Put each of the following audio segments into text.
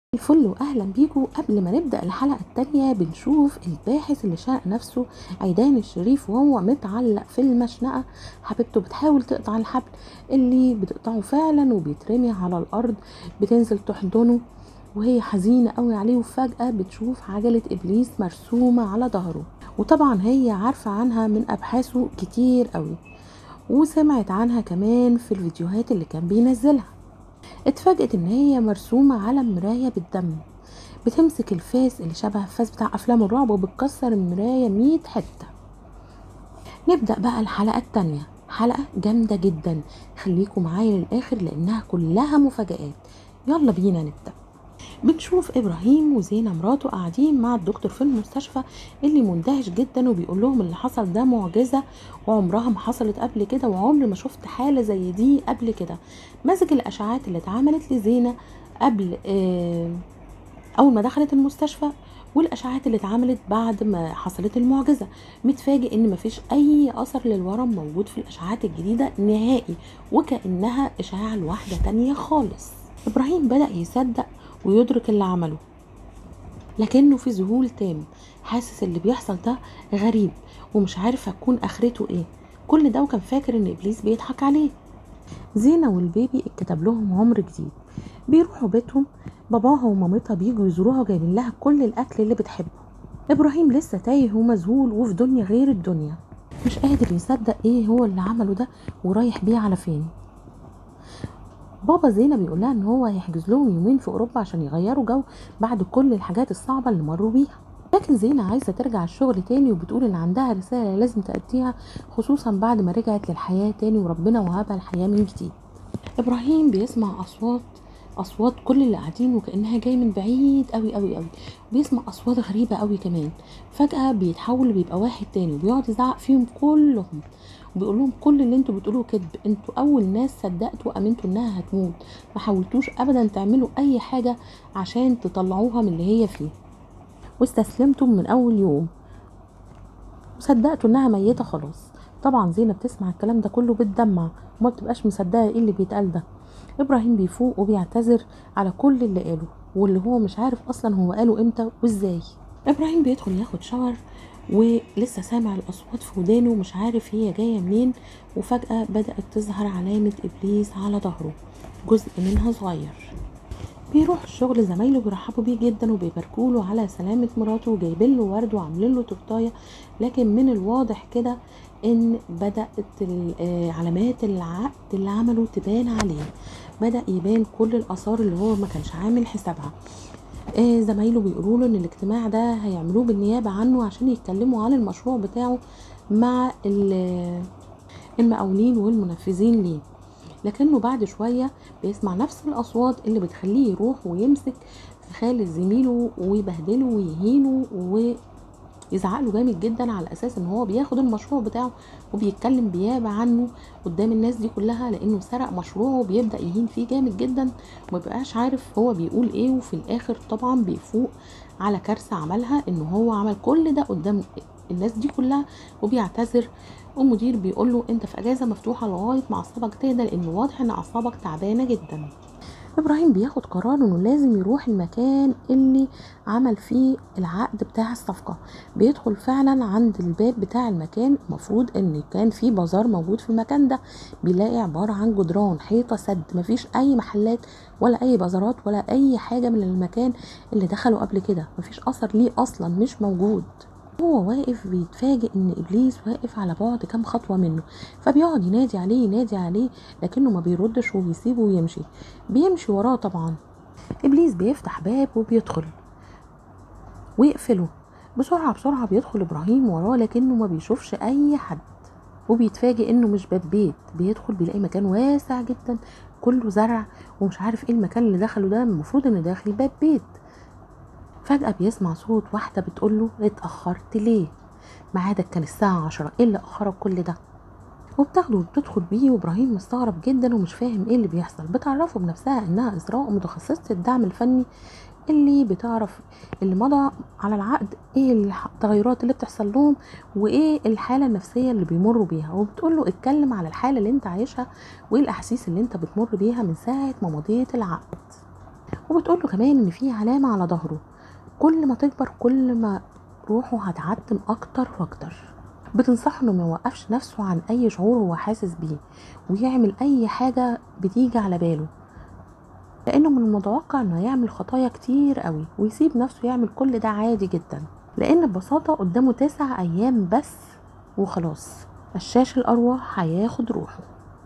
الفل واهلا بيكم قبل ما نبدا الحلقه التانية بنشوف الباحث اللي شاء نفسه عيدان الشريف وهو متعلق في المشنقه حبيبته بتحاول تقطع الحبل اللي بتقطعه فعلا وبيترمي على الارض بتنزل تحضنه وهي حزينه قوي عليه وفجاه بتشوف عجله ابليس مرسومه على ظهره وطبعا هي عارفه عنها من ابحاثه كتير قوي وسمعت عنها كمان في الفيديوهات اللي كان بينزلها اتفاجئت ان هي مرسومة على مراية بالدم بتمسك الفاس اللي شبه الفاس بتاع افلام الرعب وبتكسر المراية مية حتة نبدأ بقى الحلقة التانية حلقة جامدة جدا خليكم معايا للآخر لأنها كلها مفاجآت يلا بينا نبدأ بنشوف ابراهيم وزينة مراته قاعدين مع الدكتور في المستشفى اللي مندهش جدا وبيقول لهم اللي حصل ده معجزة وعمرها ما حصلت قبل كده وعمري ما شفت حالة زي دي قبل كده ماسك الاشعاعات اللي اتعملت لزينة قبل آه اول ما دخلت المستشفى والاشعاعات اللي اتعملت بعد ما حصلت المعجزه متفاجئ ان مفيش اي اثر للورم موجود في الاشعاعات الجديده نهائي وكانها اشعاع لواحده تانية خالص ابراهيم بدا يصدق ويدرك اللي عمله لكنه في ذهول تام حاسس اللي بيحصل ده غريب ومش عارف هتكون اخرته ايه كل ده وكان فاكر ان ابليس بيضحك عليه زينة والبيبي اتكتب لهم عمر جديد بيروحوا بيتهم باباها ومامتها بيجوا يزوروها وجايبين لها كل الاكل اللي بتحبه ابراهيم لسه تايه ومذهول وفي دنيا غير الدنيا مش قادر يصدق ايه هو اللي عمله ده ورايح بيه على فين بابا زينة بيقول لها ان هو هيحجز لهم يومين في اوروبا عشان يغيروا جو بعد كل الحاجات الصعبة اللي مروا بيها لكن زينة عايزة ترجع الشغل تاني وبتقول ان عندها رسالة لازم تأديها خصوصا بعد ما رجعت للحياة تاني وربنا وهبها الحياة من جديد ابراهيم بيسمع اصوات اصوات كل اللي قاعدين وكانها جايه من بعيد قوي قوي قوي بيسمع اصوات غريبه قوي كمان فجاه بيتحول بيبقى واحد تاني وبيقعد يزعق فيهم كلهم وبيقول لهم كل اللي انتوا بتقولوه كذب انتوا اول ناس صدقتوا وامنتوا انها هتموت ما حاولتوش ابدا تعملوا اي حاجه عشان تطلعوها من اللي هي فيه واستسلمتم من اول يوم وصدقتوا انها ميته خلاص طبعا زينب بتسمع الكلام ده كله بتدمع وما بتبقاش مصدقه ايه اللي بيتقال ده ابراهيم بيفوق وبيعتذر على كل اللي قاله واللي هو مش عارف اصلا هو قاله امتى وازاي ابراهيم بيدخل ياخد شاور ولسه سامع الاصوات في ودانه مش عارف هي جايه منين وفجاه بدات تظهر علامه ابليس على ظهره جزء منها صغير بيروح الشغل زمايله بيرحبوا بيه جدا وبيباركوا له على سلامة مراته وجايبين له ورد وعاملين له تورتايه لكن من الواضح كده ان بدأت علامات العقد اللي عمله تبان عليه بدأ يبان كل الآثار اللي هو ما كانش عامل حسابها آه زمايله بيقولوا له ان الاجتماع ده هيعملوه بالنيابة عنه عشان يتكلموا عن المشروع بتاعه مع المقاولين والمنفذين ليه لكنه بعد شوية بيسمع نفس الأصوات اللي بتخليه يروح ويمسك في خالد زميله ويبهدله ويهينه ويزعق له جامد جدا على أساس إن هو بياخد المشروع بتاعه وبيتكلم بيابة عنه قدام الناس دي كلها لأنه سرق مشروعه وبيبدأ يهين فيه جامد جدا ومبقاش عارف هو بيقول إيه وفي الآخر طبعا بيفوق على كارثة عملها إن هو عمل كل ده قدام الناس دي كلها وبيعتذر والمدير بيقول له انت في اجازه مفتوحه لغايه ما اعصابك تهدى لان واضح ان اعصابك تعبانه جدا ابراهيم بياخد قرار انه لازم يروح المكان اللي عمل فيه العقد بتاع الصفقه بيدخل فعلا عند الباب بتاع المكان المفروض ان كان في بازار موجود في المكان ده بيلاقي عباره عن جدران حيطه سد مفيش اي محلات ولا اي بازارات ولا اي حاجه من المكان اللي دخلوا قبل كده مفيش اثر ليه اصلا مش موجود هو واقف بيتفاجئ ان ابليس واقف على بعد كام خطوه منه فبيقعد ينادي عليه ينادي عليه لكنه ما بيردش وبيسيبه ويمشي بيمشي وراه طبعا ابليس بيفتح باب وبيدخل ويقفله بسرعه بسرعه بيدخل ابراهيم وراه لكنه ما بيشوفش اي حد وبيتفاجئ انه مش باب بيت بيدخل بيلاقي مكان واسع جدا كله زرع ومش عارف ايه المكان اللي دخله ده المفروض ان داخل باب بيت فجأة بيسمع صوت واحدة بتقوله اتأخرت ليه ميعادك كان الساعة عشرة ايه اللي أخرك كل ده وبتاخده وبتدخل بيه وابراهيم مستغرب جدا ومش فاهم ايه اللي بيحصل بتعرفه بنفسها انها اسراء متخصصة الدعم الفني اللي بتعرف اللي مضى على العقد ايه التغيرات اللي بتحصل لهم وايه الحاله النفسيه اللي بيمروا بيها وبتقول له اتكلم على الحاله اللي انت عايشها وايه الاحاسيس اللي انت بتمر بيها من ساعه ما مضيت العقد وبتقول له كمان ان في علامه على ظهره كل ما تكبر كل ما روحه هتعتم اكتر واكتر بتنصحه انه ما يوقفش نفسه عن اي شعور هو حاسس بيه ويعمل اي حاجه بتيجي على باله لانه من المتوقع انه يعمل خطايا كتير قوي ويسيب نفسه يعمل كل ده عادي جدا لان ببساطه قدامه تسع ايام بس وخلاص غشاش الارواح هياخد روحه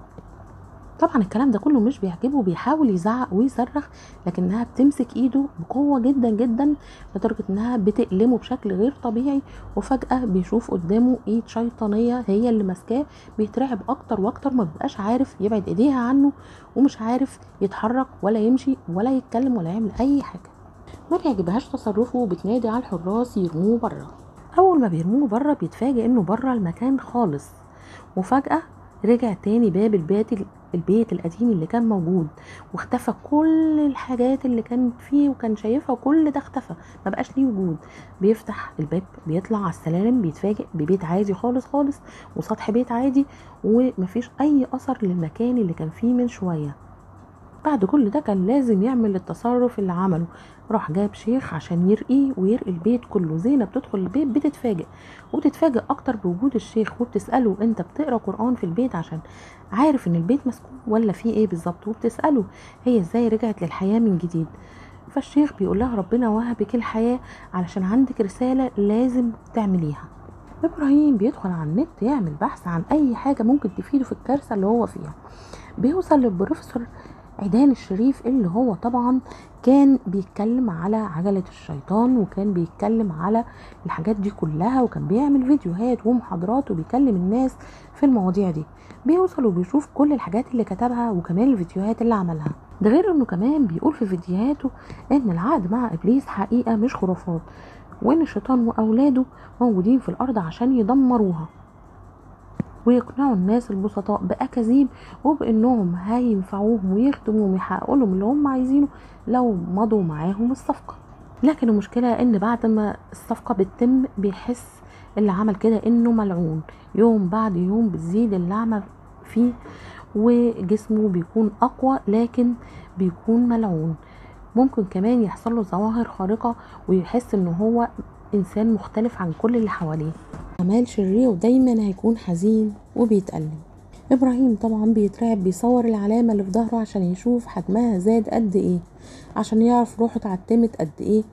طبعا الكلام ده كله مش بيعجبه بيحاول يزعق ويصرخ لكنها بتمسك ايده بقوه جدا جدا لدرجه انها بتألمه بشكل غير طبيعي وفجاه بيشوف قدامه ايد شيطانيه هي اللي ماسكاه بيترعب اكتر واكتر ما بيبقاش عارف يبعد ايديها عنه ومش عارف يتحرك ولا يمشي ولا يتكلم ولا يعمل اي حاجه ما بيعجبهاش تصرفه بتنادي على الحراس يرموه بره اول ما بيرموه بره بيتفاجئ انه بره المكان خالص وفجاه رجع تاني باب البيت البيت القديم اللي كان موجود واختفى كل الحاجات اللي كانت فيه وكان شايفها كل ده اختفى ما بقاش ليه وجود بيفتح الباب بيطلع على السلالم بيتفاجئ ببيت عادي خالص خالص وسطح بيت عادي ومفيش اي اثر للمكان اللي كان فيه من شويه بعد كل ده كان لازم يعمل التصرف اللي عمله راح جاب شيخ عشان يرقيه ويرقي البيت كله زينب بتدخل البيت بتتفاجئ وبتتفاجئ اكتر بوجود الشيخ وبتساله انت بتقرا قران في البيت عشان عارف ان البيت مسكون ولا في ايه بالظبط وبتساله هي ازاي رجعت للحياه من جديد فالشيخ بيقول لها ربنا وهبك الحياه علشان عندك رساله لازم تعمليها ابراهيم بيدخل على النت يعمل بحث عن اي حاجه ممكن تفيده في الكارثه اللي هو فيها بيوصل للبروفيسور عيدان الشريف اللي هو طبعا كان بيتكلم على عجلة الشيطان وكان بيتكلم على الحاجات دي كلها وكان بيعمل فيديوهات ومحاضرات وبيكلم الناس في المواضيع دي بيوصل وبيشوف كل الحاجات اللي كتبها وكمان الفيديوهات اللي عملها ده غير انه كمان بيقول في فيديوهاته ان العقد مع ابليس حقيقة مش خرافات وان الشيطان واولاده موجودين في الارض عشان يدمروها ويقنعوا الناس البسطاء بأكاذيب وبأنهم هينفعوهم ويخدموهم ويحققوا لهم اللي هم عايزينه لو مضوا معاهم الصفقة لكن المشكلة ان بعد ما الصفقة بتتم بيحس اللي عمل كده انه ملعون يوم بعد يوم بتزيد اللعمة فيه وجسمه بيكون اقوى لكن بيكون ملعون ممكن كمان يحصل له ظواهر خارقة ويحس ان هو انسان مختلف عن كل اللي حواليه اعمال شرير ودايما هيكون حزين وبيتألم ابراهيم طبعا بيترعب بيصور العلامة اللي في ظهره عشان يشوف حجمها زاد قد ايه عشان يعرف روحه اتعتمت قد ايه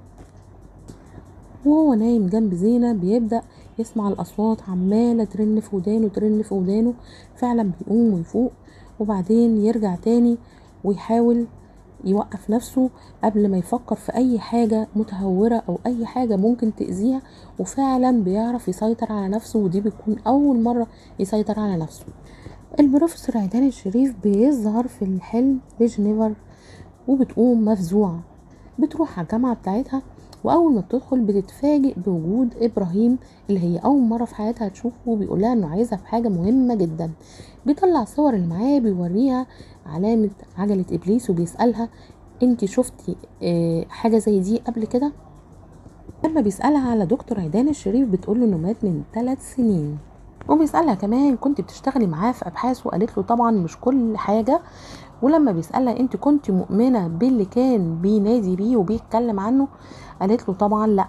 وهو نايم جنب زينة بيبدأ يسمع الأصوات عمالة ترن في ودانه ترن في ودانه فعلا بيقوم ويفوق وبعدين يرجع تاني ويحاول يوقف نفسه قبل ما يفكر في اي حاجة متهورة او اي حاجة ممكن تأذيها وفعلا بيعرف يسيطر على نفسه ودي بتكون اول مرة يسيطر على نفسه البروفيسور عيدان الشريف بيظهر في الحلم لجنيفر وبتقوم مفزوعة بتروح على الجامعة بتاعتها واول ما بتدخل بتتفاجئ بوجود ابراهيم اللي هي اول مره في حياتها تشوفه وبيقول لها انه عايزها في حاجه مهمه جدا بيطلع الصور اللي معاه بيوريها علامه عجله ابليس وبيسالها انت شفتي اه حاجه زي دي قبل كده لما بيسالها على دكتور عيدان الشريف بتقول له انه مات من ثلاث سنين وبيسالها كمان كنت بتشتغلي معاه في ابحاث وقالت له طبعا مش كل حاجه ولما بيسالها انت كنت مؤمنه باللي كان بينادي بيه وبيتكلم عنه قالت له طبعا لا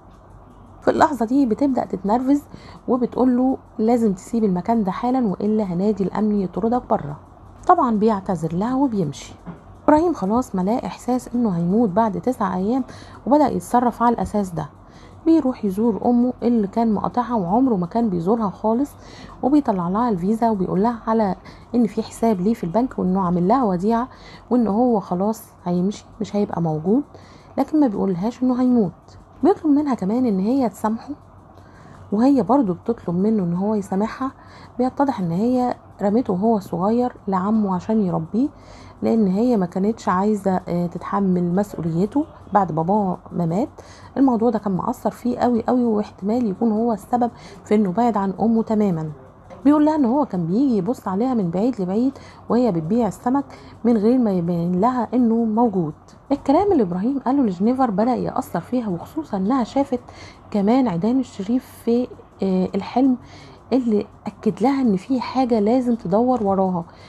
في اللحظة دي بتبدأ تتنرفز وبتقول له لازم تسيب المكان ده حالا وإلا هنادي الأمن يطردك بره طبعا بيعتذر لها وبيمشي إبراهيم خلاص ملاه إحساس إنه هيموت بعد تسع أيام وبدأ يتصرف على الأساس ده بيروح يزور امه اللي كان مقاطعها وعمره ما كان بيزورها خالص وبيطلع لها الفيزا وبيقول لها على ان في حساب ليه في البنك وانه عامل لها وديعه وان هو خلاص هيمشي مش هيبقى موجود لكن ما بيقولهاش انه هيموت بيطلب منها كمان ان هي تسامحه وهي برضو بتطلب منه ان هو يسامحها بيتضح ان هي رمته وهو صغير لعمه عشان يربيه لان هي ما كانتش عايزه تتحمل مسؤوليته بعد باباه ما مات الموضوع ده كان مأثر فيه قوي قوي واحتمال يكون هو السبب في انه بعد عن امه تماما بيقول لها ان هو كان بيجي يبص عليها من بعيد لبعيد وهي بتبيع السمك من غير ما يبين لها انه موجود الكلام اللي ابراهيم قاله لجنيفر بدا ياثر فيها وخصوصا انها شافت كمان عيدان الشريف في الحلم اللي اكد لها ان في حاجه لازم تدور وراها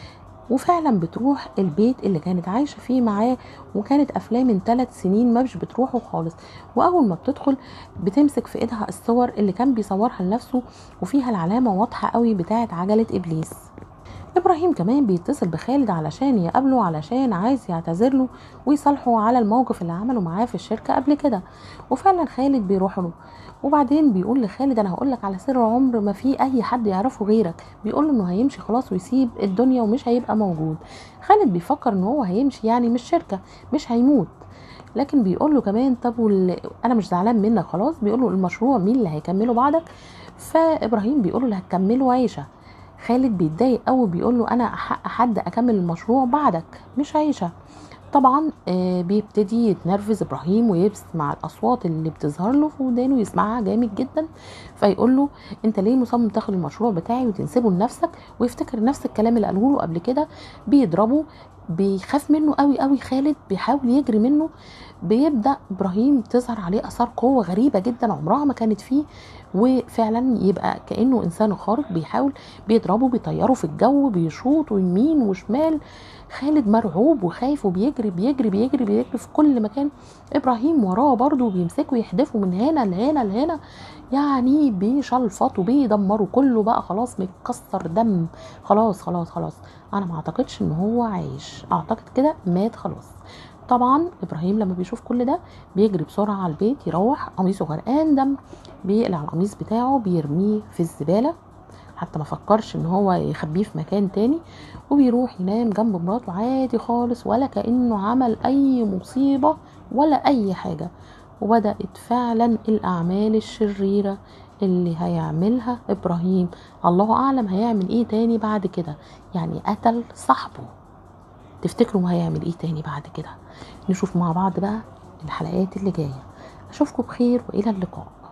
وفعلا بتروح البيت اللي كانت عايشة فيه معاه وكانت قافلاه من ثلاث سنين ما مش بتروحه خالص وأول ما بتدخل بتمسك في إيدها الصور اللي كان بيصورها لنفسه وفيها العلامة واضحة قوي بتاعت عجلة إبليس ابراهيم كمان بيتصل بخالد علشان يقابله علشان عايز يعتذر له ويصالحه على الموقف اللي عمله معاه في الشركه قبل كده وفعلا خالد بيروح له وبعدين بيقول لخالد انا هقول لك على سر عمر ما في اي حد يعرفه غيرك بيقول له انه هيمشي خلاص ويسيب الدنيا ومش هيبقى موجود خالد بيفكر ان هو هيمشي يعني مش شركه مش هيموت لكن بيقول له كمان طب وال... انا مش زعلان منك خلاص بيقول له المشروع مين اللي هيكمله بعدك فابراهيم بيقول له اللي هتكمله عيشه خالد بيتضايق قوي بيقول له انا احق حد اكمل المشروع بعدك مش عايشه طبعا آه بيبتدي يتنرفز ابراهيم ويسمع الاصوات اللي بتظهر له في ودانه يسمعها جامد جدا فيقول له انت ليه مصمم تاخد المشروع بتاعي وتنسبه لنفسك ويفتكر نفس الكلام اللي قاله له قبل كده بيضربه بيخاف منه قوي قوي خالد بيحاول يجري منه بيبدا ابراهيم تظهر عليه اثار قوه غريبه جدا عمرها ما كانت فيه وفعلا يبقى كانه انسان خارق بيحاول بيضربه بيطيره في الجو بيشوط يمين وشمال خالد مرعوب وخايف وبيجري بيجري بيجري بيجري في كل مكان ابراهيم وراه برضه بيمسكه يحدفه من هنا لهنا لهنا يعني بيشلفطوا بيدمروا كله بقى خلاص متكسر دم خلاص خلاص خلاص انا ما اعتقدش ان هو عايش اعتقد كده مات خلاص طبعا ابراهيم لما بيشوف كل ده بيجري بسرعه على البيت يروح قميصه غرقان دم بيقلع القميص بتاعه بيرميه في الزباله حتى ما فكرش ان هو يخبيه في مكان تاني وبيروح ينام جنب مراته عادي خالص ولا كانه عمل اي مصيبه ولا اي حاجه وبدات فعلا الاعمال الشريره اللي هيعملها ابراهيم الله اعلم هيعمل ايه تاني بعد كده يعني قتل صاحبه تفتكروا هيعمل ايه تاني بعد كده نشوف مع بعض بقى الحلقات اللي جايه اشوفكم بخير والى اللقاء